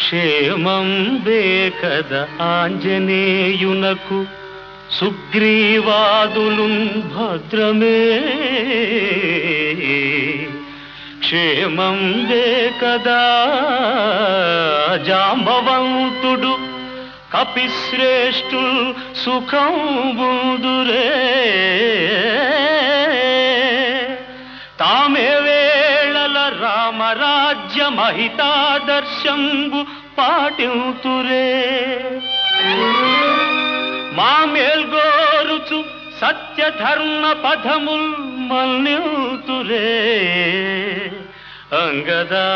క్షేమం బేకద ఆంజనేయునకు సుగ్రీవాదులున్ భద్రమే క్షేమం బేకదా జాంబవంతుడు కపిశ్రేష్ఠు సుఖం బుదురే తామే వేళల రామరాజ్య మహితాదర్శంబు పాటింతురే మా మేల్గోరుచు సత్యధర్మ పథముల్ మల్నితురే అంగదా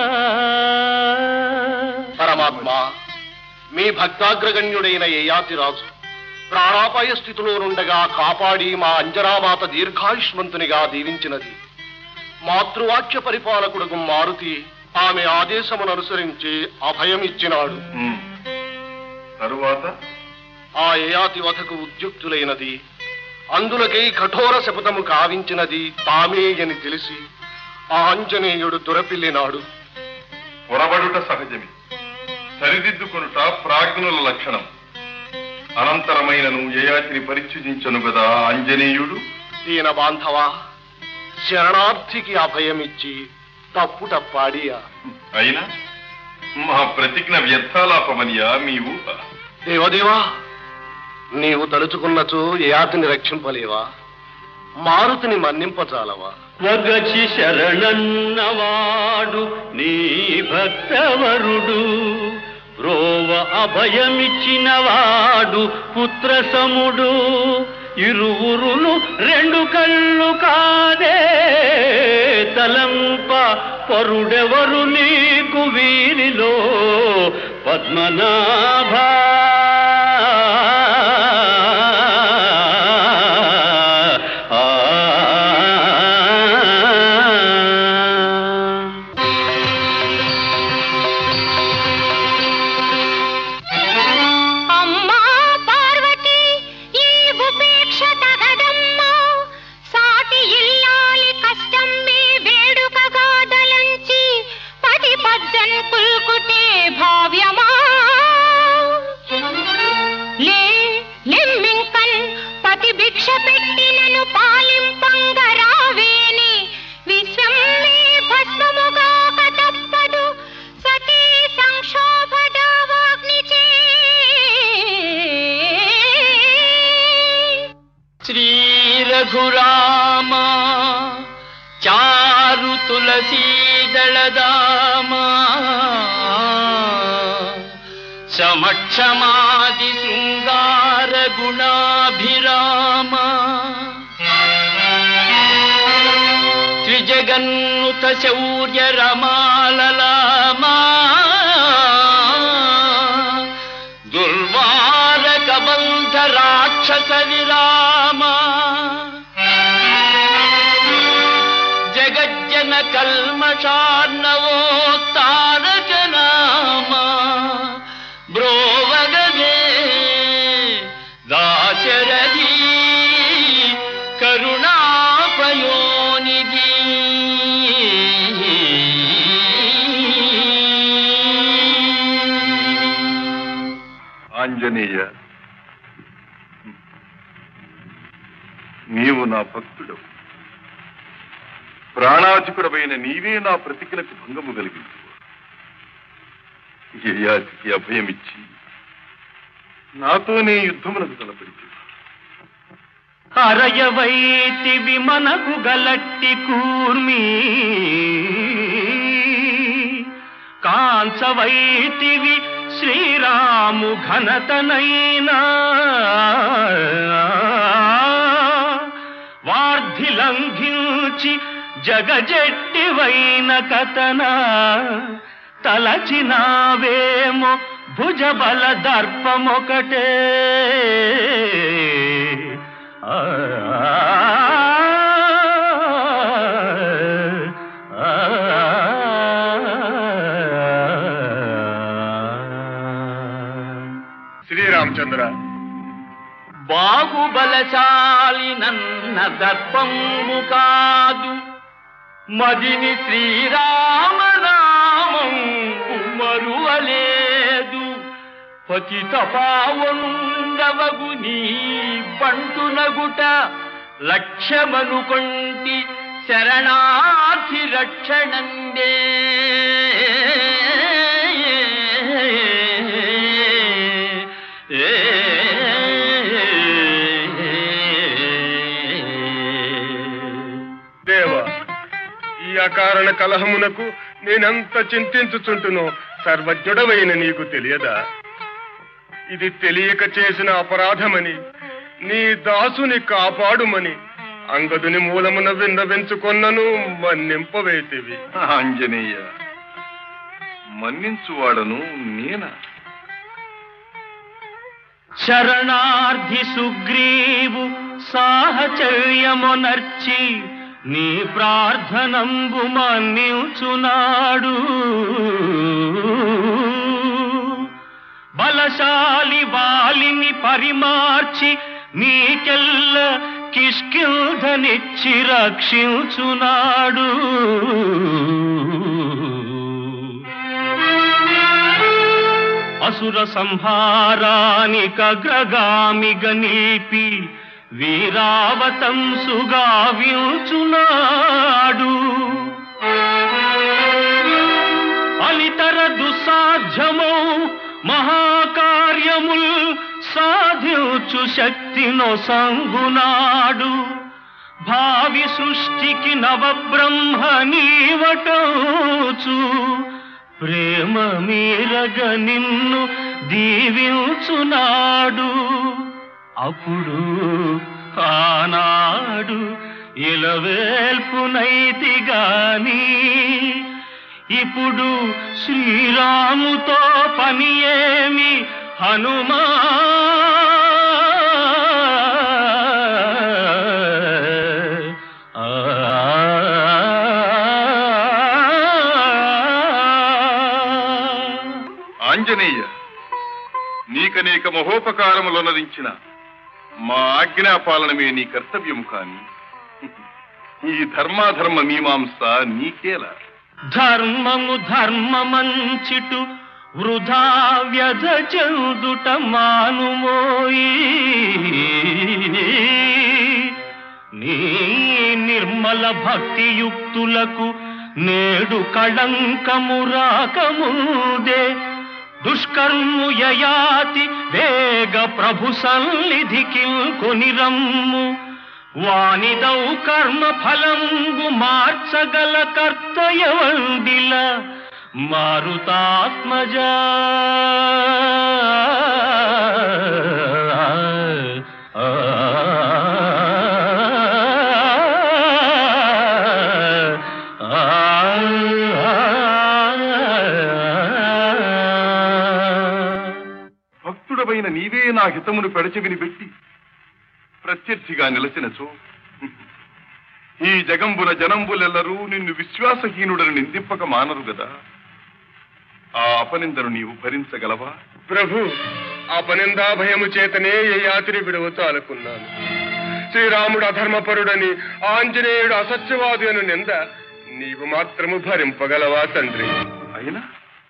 పరమాత్మ మీ భక్తాగ్రగణ్యుడైన యయాతిరాజు ప్రాణాపాయ స్థితిలో నుండగా కాపాడి మా అంజనామాత దీర్ఘాయుష్మంతునిగా దీవించినది మాతృవాక్య పరిపాలకుడుగు మారుతి ఆమె ఆదేశమును అనుసరించి అభయం ఇచ్చినాడు ఉమ్. తరువాత ఆ యయాతి వధకు ఉద్యుక్తులైనది అందులకై కఠోర శపథము కావించినది తామే అని తెలిసి ఆ ఆంజనేయుడు దురపిల్లినాడు పొరబడుట సహజమే సరిదిద్దుకొనుట ప్రాజ్ఞుల లక్షణం అనంతరమైనను యయాతిని పరిచ్ఛిదించను గదా ఆంజనేయుడు దీన బాంధవా శరణార్థికి అభయమిచ్చి తప్పు తప్పాడియా అయినా మా ప్రతిజ్ఞ వ్యర్థాలాపమనియా మీ ఊహ దేవదేవా నీవు తలుచుకున్నచో యయాతిని రక్షింపలేవా మారుతిని మన్నింపచాలవా వగచి శరణన్నవాడు నీ భక్తవరుడు రోవ అభయమిచ్చినవాడు పుత్రసముడు ఇరువురును రెండు కళ్ళు కాదే తలంప పరుడెవరు నీకు వీరిలో పద్మనాభా అమ్మా పార్వతి ఈ ఉపేక్ష తగదమ్మా సాటి ఇల్లాలి కష్టం మీ వేడుకగా దలంచి పది పద్దన్ పుల్కుటే భావ్యమా లే లెమ్మింకన్ పతి భిక్ష పెట్టినను పాలింపంగ రావేని విశ్వం మీ భస్మముగా తప్పదు సతీ సంక్షోభదావాగ్నిచే శ్రీ రఘురామ చారు తులసీదళదామ సమక్షమాది శృంగార గుణాభిరామ త్రిజగన్నుత శౌర్య రమాలలామా దుర్వారక బంధ రాక్షస విరామ జగజ్జన కల్మషార్ణవో తారక నామ బ్రోవగదే దాశరథీ కరుణాపయోనిధి ఆంజనేయ నీవు నా భక్తుడవు ప్రాణాధికుడవైన నీవే నా ప్రతిజ్ఞకు భంగము కలిగించు యయాతికి అభయమిచ్చి నాతోనే యుద్ధమునకు తలపరిచు అరయవైతివి మనకు గలట్టి కూర్మి కాంచవైతివి శ్రీరాము ఘనతనైనా వార్ధి లంఘించి జగజెట్టివైన కథన తలచినావేమో భుజబల దర్పమొకటే ఆ శ్రీరామచంద్ర బాహుబలశాలి నన్న దర్పము కాదు మదిని శ్రీరామనామం మరువలే పతిత పావండవగు నీ బంటునగుట లక్ష్యమనుకొంటి శరణార్థి రక్షణందే దేవా ఈ అకారణ కలహమునకు నేనెంత చింతించుచుంటునో సర్వజ్ఞుడవైన నీకు తెలియదా ఇది తెలియక చేసిన అపరాధమని నీ దాసుని కాపాడుమని అంగదుని మూలమున విన్నవించుకొన్నను మన్నింపవేతివి ఆంజనేయ మన్నించువాడను నేనా శరణార్థి సుగ్రీవు సాహచర్యమునర్చి నీ ప్రార్థనంబు మన్నించునాడు బలశాలి వాలిని పరిమార్చి నీకెల్ల కిష్కింధనిచ్చి రక్షించునాడు అసుర సంహారానికగ్రగామిగ నిలిపి వీరావతంసుగా వ్యూచునాడు అనితర దుస్సాధ్యమౌ మహాకార్యముల్ సాధించు శక్తినో సంగునాడు భావి సృష్టికి నవబ్రహ్మ నీవటోచు ప్రేమ మీరగ నిన్ను దీవించునాడు అప్పుడు ఆనాడు ఇలవేల్పునైతి గాని ఇప్పుడు శ్రీరాముతో పని ఏమి హనుమా ఆంజనేయ నీకనేక మహోపకారములనరించిన మా ఆజ్ఞాపాలనమే నీ కర్తవ్యము కాని ఈ ధర్మాధర్మ మీమాంస నీకేలా ధర్మము ధర్మమంచిటు వృధా వ్యధ చెందుట మానుమోయి నీ నిర్మల భక్తియుక్తులకు నేడు కళంకము రాకముందే దుష్కర్ము యయాతి వేగ ప్రభు సన్నిధికి కొనిరమ్ము వానిదౌ కర్మ ఫలంబు మార్చగల కర్తయవండిల మారుతాత్మజా భక్తుడవైన నీవే నా హితమును పెడచెవిని పెట్టి ప్రత్యర్థిగా నిలచినచో ఈ జగంబుల జనంబులెల్లరూ నిన్ను విశ్వాసహీనుడని నిందింపక మానరు గదా ఆ అపనిందను నీవు భరించగలవా ప్రభు అపనిందాభయము చేతనే ఏ యాత్రి విడవతో అనుకున్నాను శ్రీరాముడు అధర్మపరుడని ఆంజనేయుడు అసత్యవాది అని నింద నీవు మాత్రము భరింపగలవా తండ్రి అయినా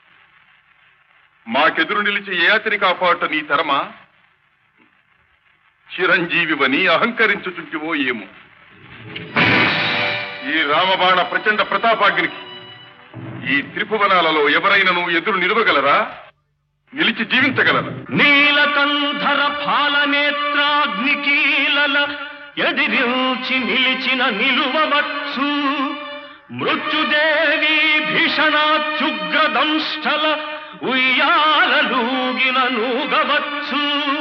మాకెదురు నిలిచి ఏ అతని కాపాట నీ తరమా చిరంజీవివని అహంకరించుచుంటివో ఏమో ఈ రామబాణ ప్రచండ ప్రతాపాగ్నికి ఈ త్రిభువనాలలో ఎవరైనను ఎదురు నిలవగలరా నిలిచి జీవించగలరా నీలకంధర ఫాలనేత్రాగ్నికీలల ఎదిరించి నిలిచిన నిలువవచ్చు మృత్యుదేవి భీషణాత్యుగ్రదంష్టల ఉయ్యాలలూగిన నూగవచ్చు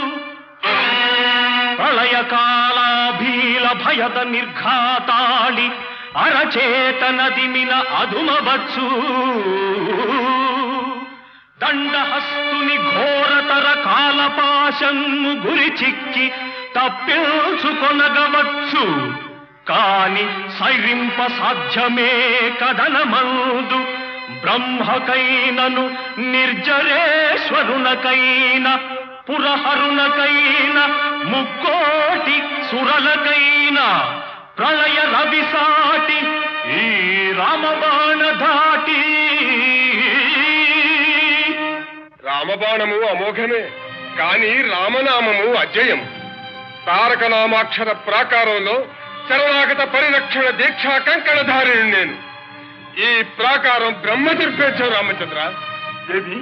ప్రళయకాలాభీల భయద నిర్ఘాతాళి అరచేతనదిమిన అదుమవచ్చు దండహస్తుని ఘోరతర కాలపాశము గురి చిక్కి తప్పించుకొనగవచ్చు కాని సైరింప సాధ్యమే కదనమందు బ్రహ్మకైనను నిర్జరేశ్వరునకైన పురహరునకైన ముక్కోటి సురలకైన ప్రళయ రవిసాటి ఈ రామబాణ ధాటి రామబాణము అమోఘమే కాని రామనామము అజయం తారకనామాక్షర ప్రాకారంలో శరణాగత పరిరక్షణ దీక్షా కంకణధారిని నేను ఈ ప్రాకారం బ్రహ్మ దుర్భేద్యం రామచంద్ర ఏది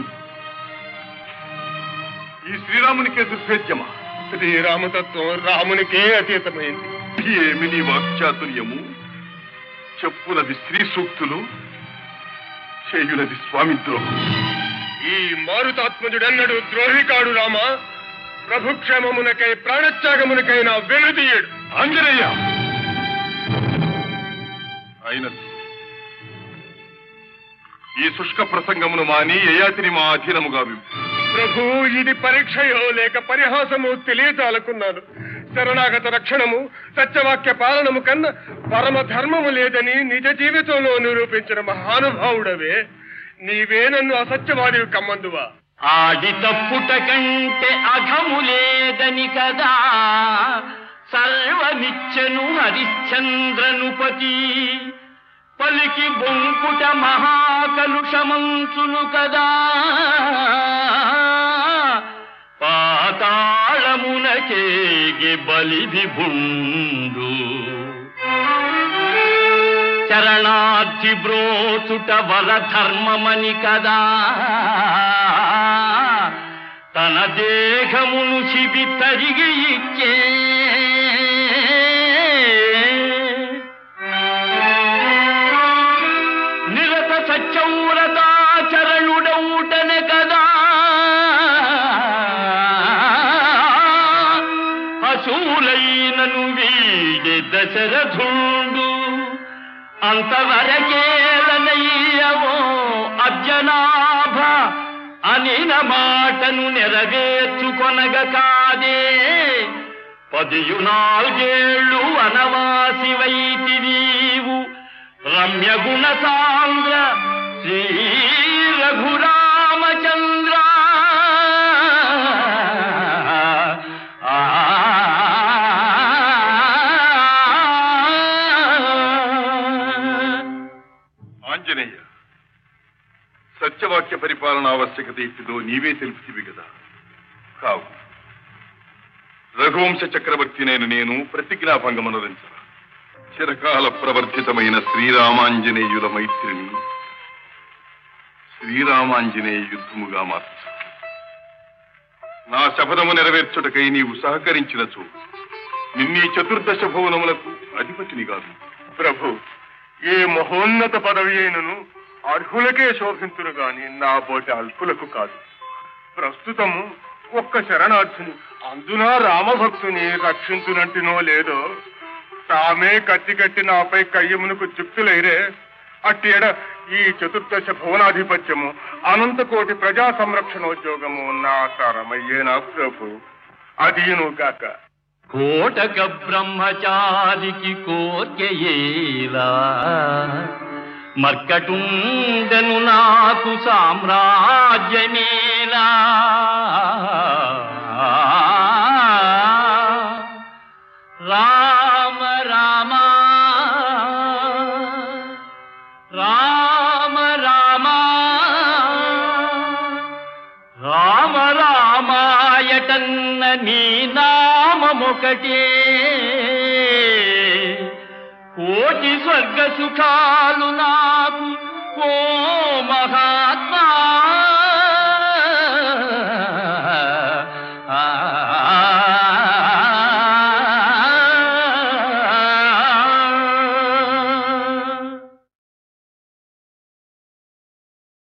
ఈ శ్రీరామునికే దుర్భేద్యమా శ్రీరామతత్వం రామునికే అతీతమైంది ఏమి నీ వాక్చాతుర్యము చెప్పునది స్త్రీ సూక్తులు చేయునది స్వామి ద్రోహం ఈ మారుతాత్మజుడన్నడు ద్రోహికాడు రామ ప్రభుక్షేమమునకై ప్రాణత్యాగమునకై నా వెనుదీయడు ఆంజనేయ అయినది ఈ శుష్క ప్రసంగమును మాని యయాతిని మా అధీనముగా విప్పు ప్రభు ఇది పరీక్షయో లేక పరిహాసము తెలియజాలకున్నాను శరణాగత రక్షణము సత్యవాక్య పాలనము కన్నా పరమ ధర్మము లేదని నిజ జీవితంలో నిరూపించిన మహానుభావుడవే నీవే నన్ను అసత్యవాదివి కమ్మందువా ఆడి తప్పుట కంటే అఘము లేదని కదా సర్వమిచ్చను హరిశ్చంద్రనుపతి పలికి బొంకుట మహాకలుషమంచును కదా పాతాళమునకేగి బలి విభుండు శరణార్థి బ్రోచుట వర ధర్మమని కదా తన దేహమును శిబి తరిగి ఇచ్చే నిరత సత్యవ్రతాచరణుడౌటనే కదా అసూలైనను వీడే దశరథుండు అంతవరకేలనయ్యవో అర్జనాభ అనిన మాటను నెరవేర్చుకొనగ కాదే పదియు నాలుగేళ్ళు వనవాసి వైతిరీవు రమ్య గుణ సాంద్ర శ్రీ రఘురామచంద్ర ఆ ఆంజనేయ సత్యవాక్య పరిపాలన ఆవశ్యకత ఇట్టిదో నీవే తెలుపుతివి కదా కావు రఘువంశ చక్రవర్తినైన నేను ప్రతిజ్ఞాభంగమనురించ చిరకాల ప్రవర్తితమైన శ్రీరామాంజనేయుల మైత్రిని శ్రీరామాంజనేయ యుద్ధముగా మార్చు నా శపథము నెరవేర్చుటకై నీవు సహకరించినచో నిన్నీ చతుర్దశ భువనములకు అధిపతిని కాదు ప్రభు ఏ మహోన్నత పదవి అయినను అర్హులకే శోభించును గాని నా పోటీ అల్పులకు కాదు ప్రస్తుతము ఒక్క శరణార్థుని అందున రామభక్తుని రక్షించునంటినో లేదో తామే కత్తి కట్టి నాపై కయ్యమునకు చుక్తులైరే అట్టి ఎడ ఈ చతుర్దశ భువనాధిపత్యము అనంతకోటి ప్రజా సంరక్షణోద్యోగము నా తరమయ్యేనా ప్రభు అదీను కాక కోటక బ్రహ్మచారికి కోర్కెయేలా మర్కటుండను నాకు సామ్రాజ్యమేలా రామ రామ రామ రామ రామ రామాయటన్న నీ నామమొకటే కోటి స్వర్గ సుఖాలు నాకు ఓ మహా